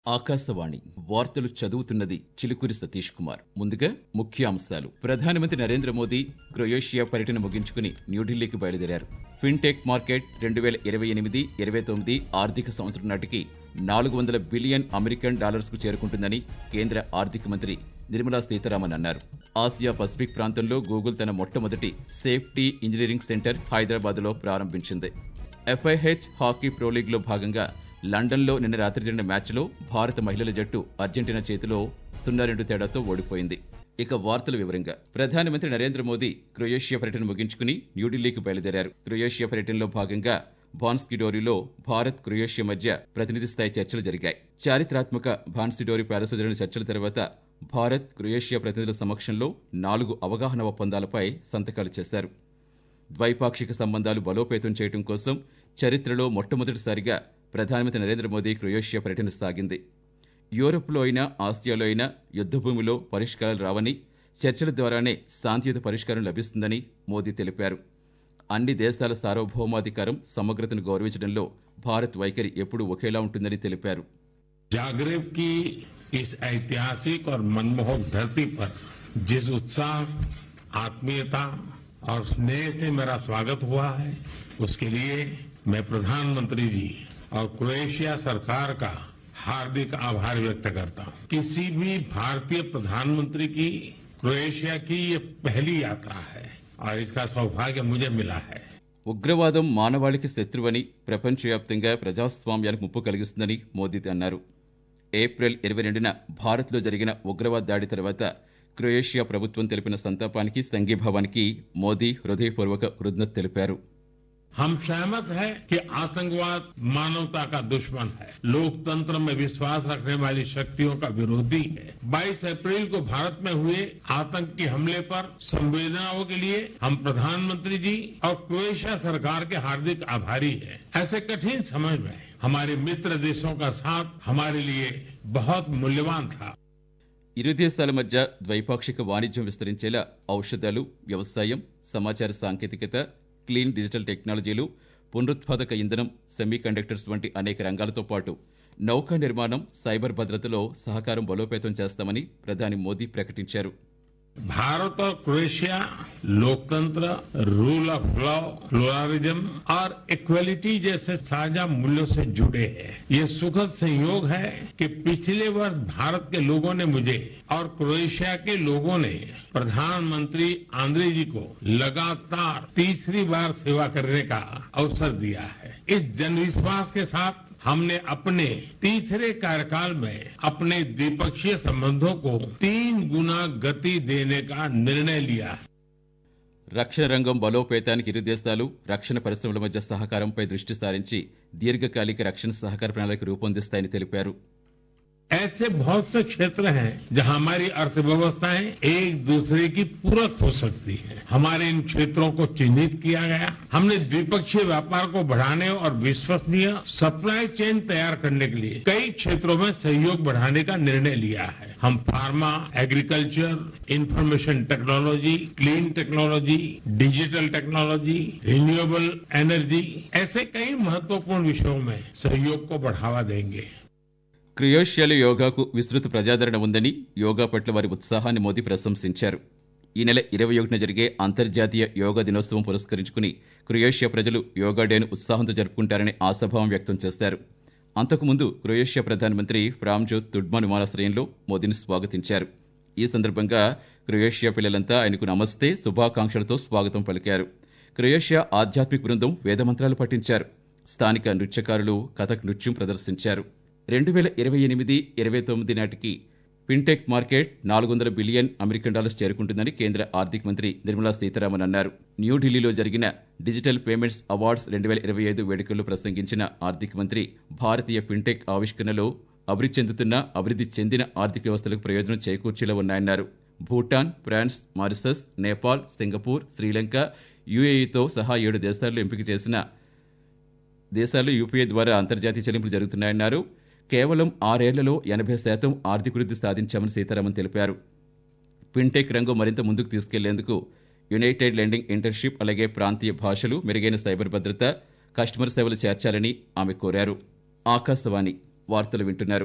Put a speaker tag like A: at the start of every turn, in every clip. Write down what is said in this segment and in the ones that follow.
A: ఆకాశవాణి వార్తలు చదువుతున్నది చిలుకూరి సతీష్ కుమార్ ముందుగా ముఖ్యాంశాలు ప్రధానమంత్రి నరేంద్ర మోదీ క్రొయేషియా పర్యటన ముగించుకుని న్యూఢిల్లీకి బయలుదేరారు ఫిన్టెక్ మార్కెట్ రెండు వేల ఇరవై ఎనిమిది ఇరవై తొమ్మిది ఆర్థిక సంవత్సరం నాటికి నాలుగు వందల బిలియన్ అమెరికన్ డాలర్స్ కు చేరుకుంటుందని కేంద్ర ఆర్థిక మంత్రి నిర్మలా సీతారామన్ అన్నారు ఆసియా పసిఫిక్ ప్రాంతంలో గూగుల్ తన మొట్టమొదటి సేఫ్టీ ఇంజనీరింగ్ సెంటర్ హైదరాబాద్లో ప్రారంభించింది ఎఫ్ఐహెచ్ హాకీ ప్రో లీగ్లో భాగంగా లండన్లో నిన్న రాత్రి జరిగిన మ్యాచ్లో భారత మహిళల జట్టు అర్జెంటీనా చేతిలో సున్నా రెండు తేడాతో ఓడిపోయింది ఇక వార్తల వివరంగా ప్రధానమంత్రి నరేంద్ర మోదీ క్రొయేషియా పర్యటన ముగించుకుని న్యూఢిల్లీకి బయలుదేరారు క్రొయేషియా పర్యటనలో భాగంగా భాన్స్కిడోరిలో భారత్ క్రొయేషియా మధ్య ప్రతినిధి స్థాయి చర్చలు జరిగాయి చారిత్రాత్మక భాన్స్కిడోరి ప్యాలెస్లో జరిగిన చర్చల తర్వాత భారత్ క్రొయేషియా ప్రతినిధుల సమక్షంలో నాలుగు అవగాహన ఒప్పందాలపై సంతకాలు చేశారు ద్వైపాక్షిక సంబంధాలు బలోపేతం చేయడం కోసం చరిత్రలో మొట్టమొదటిసారిగా ప్రధానమంత్రి నరేంద్ర మోదీ క్రొయేషియా పర్యటన సాగింది యూరప్లో అయినా ఆసియాలో అయినా యుద్దభూమిలో పరిష్కారాలు రావని చర్చల ద్వారానే శాంతియుత పరిష్కారం లభిస్తుందని మోదీ తెలిపారు అన్ని దేశాల సార్వభౌమాధికారం సమగ్రతను గౌరవించడంలో భారత్ వైఖరి ఎప్పుడూ ఒకేలా ఉంటుందని తెలిపారు
B: जागरेब की इस ऐतिहासिक और मनमोहक धरती पर जिस उत्साह आत्मीयता और स्नेह से मेरा स्वागत हुआ है उसके लिए मैं प्रधानमंत्री जी और क्रोएशिया सरकार का हार्दिक आभार व्यक्त करता हूं किसी भी भारतीय प्रधानमंत्री की क्रोएशिया की ये पहली यात्रा है और इसका सौभाग्य मुझे मिला है
A: ఉగ్రవాదం మానవాళికి శత్రువని ప్రపంచవ్యాప్తంగా ప్రజాస్వామ్యానికి ముప్పు కలిగిస్తుందని మోదీ అన్నారు ఏప్రిల్ ఇరవై రెండున భారత్లో జరిగిన ఉగ్రవాద దాడి తర్వాత క్రొయేషియా ప్రభుత్వం తెలిపిన సంతాపానికి సంఘీభావానికి మోదీ హృదయపూర్వక కృతజ్ఞత తెలిపారు
B: हम सहमत हैं कि आतंकवाद मानवता का दुश्मन है लोकतंत्र में विश्वास रखने वाली शक्तियों का विरोधी है 22 अप्रैल को भारत में हुए आतंकी हमले पर संवेदनाओं के लिए हम प्रधानमंत्री जी और क्रोएशिया सरकार के हार्दिक आभारी हैं ऐसे कठिन समय में हमारे मित्र देशों का साथ हमारे लिए बहुत मूल्यवान था
A: ఇరు దేశాల మధ్య ద్వైపాక్షిక వాణిజ్యం విస్తరించేలా ఔషధాలు వ్యవసాయం సమాచార సాంకేతికత క్లీన్ డిజిటల్ టెక్నాలజీలు పునరుత్పాదక ఇంధనం సెమీ కండక్టర్స్ వంటి అనేక రంగాలతో పాటు నౌకా నిర్మాణం సైబర్ భద్రతలో సహకారం బలోపేతం చేస్తామని ప్రధాని మోదీ ప్రకటించారు
B: भारत और क्रोएशिया लोकतंत्र रूल ऑफ लॉ प्लुरालिज्म और इक्वलिटी जैसे साझा मूल्यों से जुड़े हैं ये सुखद संयोग है कि पिछले वर्ष भारत के लोगों ने मुझे और क्रोएशिया के लोगों ने प्रधानमंत्री आंद्रे जी को लगातार तीसरी बार सेवा करने का अवसर दिया है इस जनविश्वास के साथ हमने अपने तीसरे कार्यकाल में अपने द्विपक्षीय संबंधों को तीन गुना गति देने का निर्णय लिया है
A: రక్షణ రంగం బలోపేతానికి ఇరు దేశాలు రక్షణ పరిశ్రమల మధ్య సహకారంపై దృష్టి సారించి దీర్ఘకాలిక రక్షణ సహకార ప్రణాళిక రూపొందిస్తాయని తెలిపారు
B: ऐसे बहुत से क्षेत्र हैं जहां हमारी अर्थव्यवस्थाएं एक दूसरे की पूरक हो सकती है हमारे इन क्षेत्रों को चिन्हित किया गया हमने द्विपक्षीय व्यापार को बढ़ाने और विश्वसनीय सप्लाई चेन तैयार करने के लिए कई क्षेत्रों में सहयोग बढ़ाने का निर्णय लिया है हम pharma agriculture information technology clean technology digital technology renewable energy ऐसे कई महत्वपूर्ण विषयों में सहयोग को बढ़ावा देंगे
A: క్రొయేషియాలో యోగాకు విస్తృత ప్రజాదరణ ఉందని యోగా పట్ల వారి ఉత్సాహాన్ని మోదీ ప్రశంసించారు ఈ నెల ఇరవై ఒకటిన జరిగే అంతర్జాతీయ యోగా దినోత్సవం పురస్కరించుకుని క్రొయేషియా ప్రజలు యోగా డేను ఉత్సాహంతో జరుపుకుంటారని ఆశాభావం వ్యక్తం చేశారు అంతకుముందు క్రొయేషియా ప్రధానమంత్రి ఫ్రామ్జోత్ తుడ్మాన్ విమానాశ్రయంలో మోదీని స్వాగతించారు ఈ సందర్భంగా క్రొయేషియా పిల్లలంతా ఆయనకు నమస్తే శుభాకాంక్షలతో స్వాగతం పలికారు క్రొయేషియా ఆధ్యాత్మిక బృందం వేదమంత్రాలు పఠించారు స్థానిక నృత్యకారులు కథక్ నృత్యం ప్రదర్శించారు రెండు వేల ఇరవై ఎనిమిది ఇరవై తొమ్మిది నాటికి ఫిన్టెక్ మార్కెట్ నాలుగు వందల బిలియన్ అమెరికన్ డాలర్స్ చేరుకుంటుందని కేంద్ర ఆర్థిక మంత్రి నిర్మలా సీతారామన్ అన్నారు న్యూఢిల్లీలో జరిగిన డిజిటల్ పేమెంట్స్ అవార్డ్స్ రెండు వేల ఇరవై ఐదు వేడుకల్లో ప్రసంగించిన ఆర్థిక మంత్రి భారతీయ ఫిన్టెక్ ఆవిష్కరణలో అభివృద్ధి చెందుతున్న అభివృద్ధి చెందిన ఆర్థిక వ్యవస్థలకు ప్రయోజనం చేకూర్చేలా ఉన్నాయన్నారు భూటాన్ ఫ్రాన్స్ మారిసస్ నేపాల్ సింగపూర్ శ్రీలంక యుఏఈతో సహా ఏడు దేశాల్లో ఎంపిక చేసిన దేశాల్లో యూపీఐ ద్వారా అంతర్జాతీయ చెల్లింపులు జరుగుతున్నాయన్నారు కేవలం ఆరేళ్లలో ఎనభై శాతం ఆర్థిక వృద్ధి సాధించామని సీతారామన్ తెలిపారు ఫిన్టెక్ రంగం మరింత ముందుకు తీసుకెళ్లేందుకు యునైటెడ్ లెండింగ్ ఇంటర్న్షిప్ అలాగే ప్రాంతీయ భాషలు మెరుగైన సైబర్ భద్రత కస్టమర్ సేవలు చేర్చాలని ఆమె కోరారు ఆకాశవాణి వార్తలు వింటున్నారు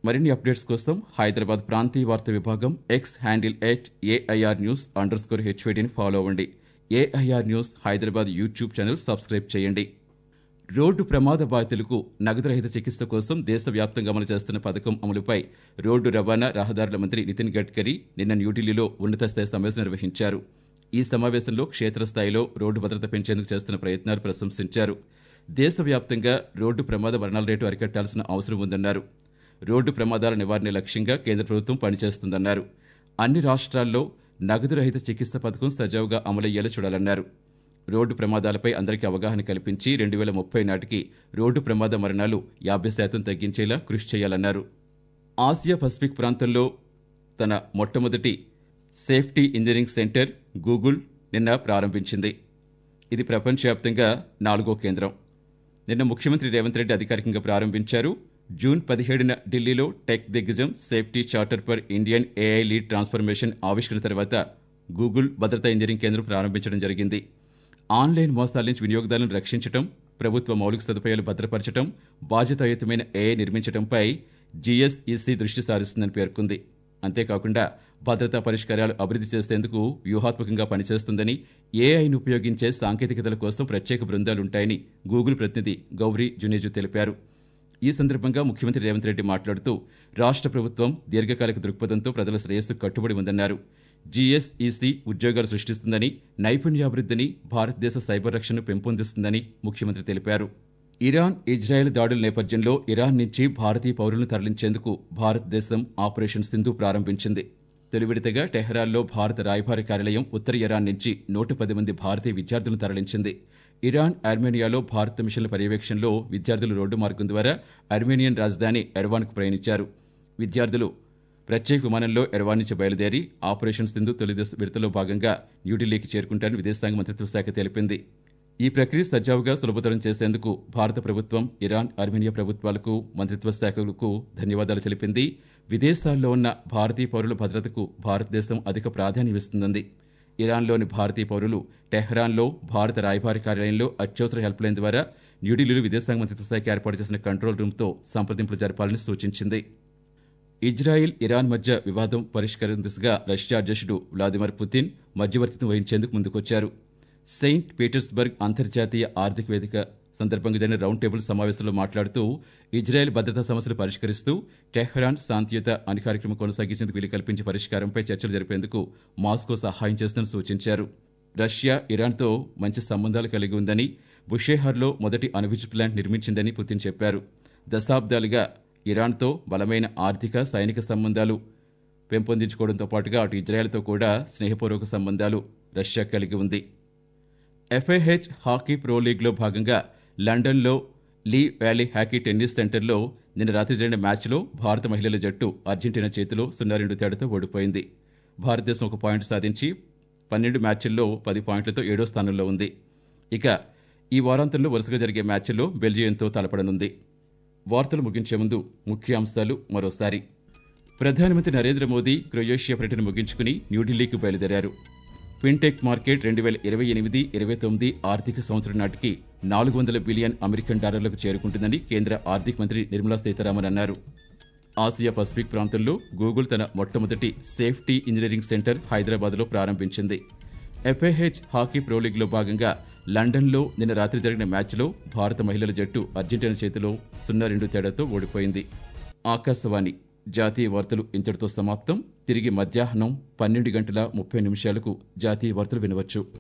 A: మరిన్ని అప్డేట్స్ కోసం హైదరాబాద్ ప్రాంతీయ వార్తా విభాగం X handle at AIR news underscore స్కోర్ హెచ్వైడిని ఫాలో అవ్వండి AIR news Hyderabad YouTube channel subscribe చేయండి రోడ్డు ప్రమాద బాధితులకు నగదు రహిత చికిత్స కోసం దేశవ్యాప్తంగా అమలు చేస్తున్న పథకం అమలుపై రోడ్డు రవాణా రహదారుల మంత్రి నితిన్ గడ్కరీ నిన్న న్యూఢిల్లీలో ఉన్నత స్థాయి సమావేశం నిర్వహించారు ఈ సమావేశంలో క్షేత్రస్థాయిలో రోడ్డు భద్రత పెంచేందుకు చేస్తున్న ప్రయత్నాలు ప్రశంసించారు దేశవ్యాప్తంగా రోడ్డు ప్రమాద మరణాల రేటు అరికట్టాల్సిన అవసరం ఉందన్నారు రోడ్డు ప్రమాదాల నివారణ లక్ష్యంగా కేంద్ర ప్రభుత్వం పనిచేస్తుందన్నారు అన్ని రాష్ట్రాల్లో నగదు రహిత చికిత్స పథకం సజావుగా అమలయ్యేలా చూడాలన్నారు రోడ్డు ప్రమాదాలపై అందరికీ అవగాహన కల్పించి రెండు వేల ముప్పై నాటికి రోడ్డు ప్రమాద మరణాలు యాభై శాతం తగ్గించేలా కృషి చేయాలన్నారు ఆసియా పసిఫిక్ ప్రాంతంలో తన మొట్టమొదటి సేఫ్టీ ఇంజనీరింగ్ సెంటర్ గూగుల్ నిన్న ప్రారంభించింది ఇది ప్రపంచవ్యాప్తంగా నాలుగో కేంద్రం నిన్న ముఖ్యమంత్రి రేవంత్ రెడ్డి అధికారికంగా ప్రారంభించారు జూన్ పదిహేడున ఢిల్లీలో టెక్ దిగ్గజం safety charter for Indian AI lead transformation ఆవిష్కరణ తర్వాత గూగుల్ భద్రతా ఇంజనీరింగ్ కేంద్రం ప్రారంభించడం జరిగింది ఆన్లైన్ మోసాల నుంచి వినియోగదారులను రక్షించడం ప్రభుత్వ మౌలిక సదుపాయాలు భద్రపరచడం బాధ్యతాయుతమైన ఏఐ నిర్మించడంపై జీఎస్ఈసీ దృష్టి సారిస్తుందని పేర్కొంది అంతేకాకుండా భద్రతా పరిష్కారాలు అభివృద్ధి చేసేందుకు వ్యూహాత్మకంగా పనిచేస్తుందని ఏఐను ఉపయోగించే సాంకేతికతల కోసం ప్రత్యేక బృందాలుంటాయని గూగుల్ ప్రతినిధి గౌరీ జునేజు తెలిపారు ఈ సందర్భంగా ముఖ్యమంత్రి రేవంత్ రెడ్డి మాట్లాడుతూ రాష్ట్ర ప్రభుత్వం దీర్ఘకాలిక దృక్పథంతో ప్రజల శ్రేయస్సు కట్టుబడి ఉందన్నారు జీఎస్ఈసీ ఉద్యోగాలు సృష్టిస్తుందని నైపుణ్యాభివృద్ధిని భారతదేశ సైబర్ రక్షణను పెంపొందిస్తుందని ముఖ్యమంత్రి తెలిపారు ఇరాన్ ఇజ్రాయెల్ దాడుల నేపథ్యంలో ఇరాన్ నుంచి భారతీయ పౌరులను తరలించేందుకు భారతదేశం ఆపరేషన్ సింధు ప్రారంభించింది తొలి విడతగా టెహ్రాన్లో భారత రాయబార కార్యాలయం ఉత్తర ఇరాన్ నుంచి నూట పది మంది భారతీయ విద్యార్థులను తరలించింది ఇరాన్ ఆర్మేనియాలో భారత మిషన్ల పర్యవేక్షణలో విద్యార్థులు రోడ్డు మార్గం ద్వారా అర్మేనియన్ రాజధాని ఎర్వాన్కు ప్రయాణించారు విద్యార్థులు ప్రత్యేక విమానంలో ఎర్వాన్ నుంచి బయలుదేరి ఆపరేషన్ సింధు తొలి దశ విడతలో భాగంగా న్యూఢిల్లీకి చేరుకుంటారని విదేశాంగ మంత్రిత్వ శాఖ తెలిపింది ఈ ప్రక్రియ సజావుగా సులభతరం చేసేందుకు భారత ప్రభుత్వం ఇరాన్ ఆర్మేనియా ప్రభుత్వాలకు మంత్రిత్వ శాఖలకు ధన్యవాదాలు తెలిపింది విదేశాల్లో ఉన్న భారతీయ పౌరుల భద్రతకు భారతదేశం అధిక ప్రాధాన్యమిస్తుందంది ఇరాన్లోని భారతీయ పౌరులు టెహ్రాన్లో భారత రాయబారి కార్యాలయంలో అత్యవసర హెల్ప్ లైన్ ద్వారా న్యూఢిల్లీలో విదేశాంగ మంత్రిత్వ శాఖ ఏర్పాటు చేసిన కంట్రోల్ రూమ్తో సంప్రదింపులు జరపాలని సూచించింది ఇజ్రాయిల్ ఇరాన్ మధ్య వివాదం పరిష్కారం దిశగా రష్యా అధ్యక్షుడు వ్లాదిమిర్ పుతిన్ మధ్యవర్తిత్వం వహించేందుకు ముందుకొచ్చారు సెయింట్ పీటర్స్బర్గ్ అంతర్జాతీయ ఆర్థిక వేదిక సందర్భంగా జరిగిన రౌండ్ టేబుల్ సమావేశంలో మాట్లాడుతూ ఇజ్రాయెల్ భద్రతా సమస్యలు పరిష్కరిస్తూ టెహ్రాన్ శాంతియుత అణి కార్యక్రమం కొనసాగించేందుకు వీలు కల్పించే పరిష్కారంపై చర్చలు జరిపేందుకు మాస్కో సహాయం చేస్తుందని సూచించారు రష్యా ఇరాన్తో మంచి సంబంధాలు కలిగి ఉందని బుషేహార్లో మొదటి అణువిద్యుత్ ప్లాంట్ నిర్మించిందని పుతిన్ చెప్పారు దశాబ్దాలుగా ఇరాన్తో బలమైన ఆర్థిక సైనిక సంబంధాలు పెంపొందించుకోవడంతో పాటుగా అటు ఇజ్రాయెల్తో కూడా స్నేహపూర్వక సంబంధాలు రష్యా కలిగి ఉంది ఎఫ్ఐహెచ్ హాకీ ప్రో లీగ్లో భాగంగా లండన్లో లీ వ్యాలీ హాకీ టెన్నిస్ సెంటర్లో నిన్న రాత్రి జరిగిన మ్యాచ్లో భారత మహిళల జట్టు అర్జెంటీనా చేతిలో సున్నా రెండు తేడాతో ఓడిపోయింది భారతదేశం ఒక పాయింట్ సాధించి పన్నెండు మ్యాచ్ల్లో పది పాయింట్లతో ఏడో స్థానంలో ఉంది ఇక ఈ వారాంతంలో వరుసగా జరిగే మ్యాచ్ల్లో బెల్జియంతో తలపడనుంది వార్తలు ముగించే ముందు ముఖ్యాంశాలు మరోసారి ప్రధానమంత్రి నరేంద్ర మోదీ క్రొయేషియా పర్యటన ముగించుకుని న్యూఢిల్లీకి బయలుదేరారు ఫిన్టెక్ మార్కెట్ రెండు వేల ఇరవై ఎనిమిది ఇరవై తొమ్మిది ఆర్థిక సంవత్సరం నాటికి నాలుగు వందల బిలియన్ అమెరికన్ డాలర్లకు చేరుకుంటుందని కేంద్ర ఆర్థిక మంత్రి నిర్మలా సీతారామన్ అన్నారు ఆసియా పసిఫిక్ ప్రాంతంలో గూగుల్ తన మొట్టమొదటి సేఫ్టీ ఇంజనీరింగ్ సెంటర్ హైదరాబాద్లో ప్రారంభించింది ఎఫ్ఐహెచ్ హాకీ ప్రో లీగ్లో భాగంగా లండన్లో నిన్న రాత్రి జరిగిన మ్యాచ్లో భారత మహిళల జట్టు అర్జెంటీనా చేతిలో సున్నా రెండు తేడాతో ఓడిపోయింది ఆకాశవాణి జాతీయ వార్తలు ఇంతటితో సమాప్తం తిరిగి మధ్యాహ్నం పన్నెండు గంటల ముప్పై నిమిషాలకు జాతీయ వార్తలు వినవచ్చు